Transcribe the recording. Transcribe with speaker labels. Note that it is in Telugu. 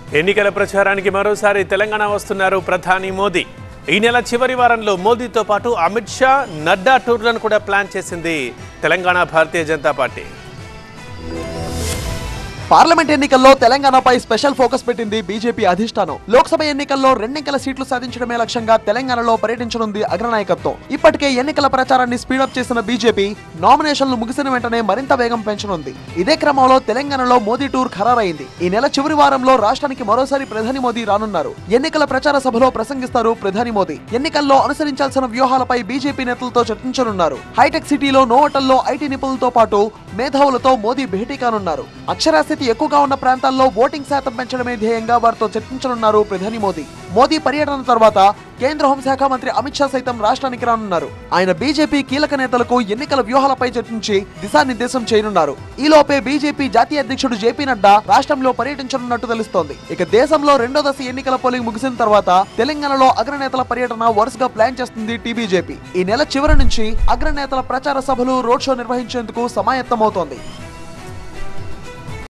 Speaker 1: ఎన్నికల ప్రచారానికి మరోసారి తెలంగాణ వస్తున్నారు ప్రధాని మోదీ ఈ నెల చివరి వారంలో మోదీతో పాటు అమిత్ షా నడ్డా టూర్లను కూడా ప్లాన్ చేసింది తెలంగాణ భారతీయ జనతా పార్టీ
Speaker 2: పార్లమెంట్ ఎన్నికల్లో తెలంగాణపై స్పెషల్ ఫోకస్ పెట్టింది బీజేపీ అధిష్టానం లోక్సభ ఎన్నికల్లో రెండెంకల సీట్లు సాధించడమే లక్ష్యంగా తెలంగాణలో పర్యటించనుంది అగ్రనాయకత్వం ఇప్పటికే ఎన్నికల ప్రచారాన్ని స్పీడప్ చేసిన బీజేపీ నామినేషన్లు ముగిసిన వెంటనే మరింత వేగం పెంచనుంది ఇదే క్రమంలో తెలంగాణలో మోదీ టూర్ ఖరారైంది ఈ నెల చివరి వారంలో రాష్ట్రానికి మరోసారి ప్రధాని మోదీ రానున్నారు ఎన్నికల ప్రచార సభలో ప్రసంగిస్తారు ప్రధాని మోదీ ఎన్నికల్లో అనుసరించాల్సిన వ్యూహాలపై బీజేపీ నేతలతో చర్చించనున్నారు హైటెక్ సిటీలో నోవటల్లో ఐటీ నిపుణులతో పాటు మేధావులతో మోదీ భేటీ కానున్నారు అక్షరాస్యత ఎక్కువగా ఉన్న ప్రాంతాల్లో ఓటింగ్ శాతం పెంచడమే ధ్యేయంగా వారితో చర్చించనున్నారు ప్రధాని మోదీ మోదీ పర్యటన తర్వాత కేంద్ర హోంశాఖ మంత్రి అమిత్ షా సైతం రాష్ట్రానికి రానున్నారు ఆయన బీజేపీ కీలక నేతలకు ఎన్నికల వ్యూహాలపై చర్చించి దిశానిర్దేశం చేయనున్నారు ఈలోపే బీజేపీ జాతీయ అధ్యక్షుడు జేపీ నడ్డా రాష్ట్రంలో పర్యటించనున్నట్టు తెలుస్తోంది ఇక దేశంలో రెండో దశ ఎన్నికల పోలింగ్ ముగిసిన తర్వాత తెలంగాణలో అగ్రనేతల పర్యటన వరుసగా ప్లాన్ చేస్తుంది టీబీజేపీ ఈ నెల చివరి నుంచి అగ్రనేతల ప్రచార సభలు రోడ్ షో నిర్వహించేందుకు సమాయత్తమవుతోంది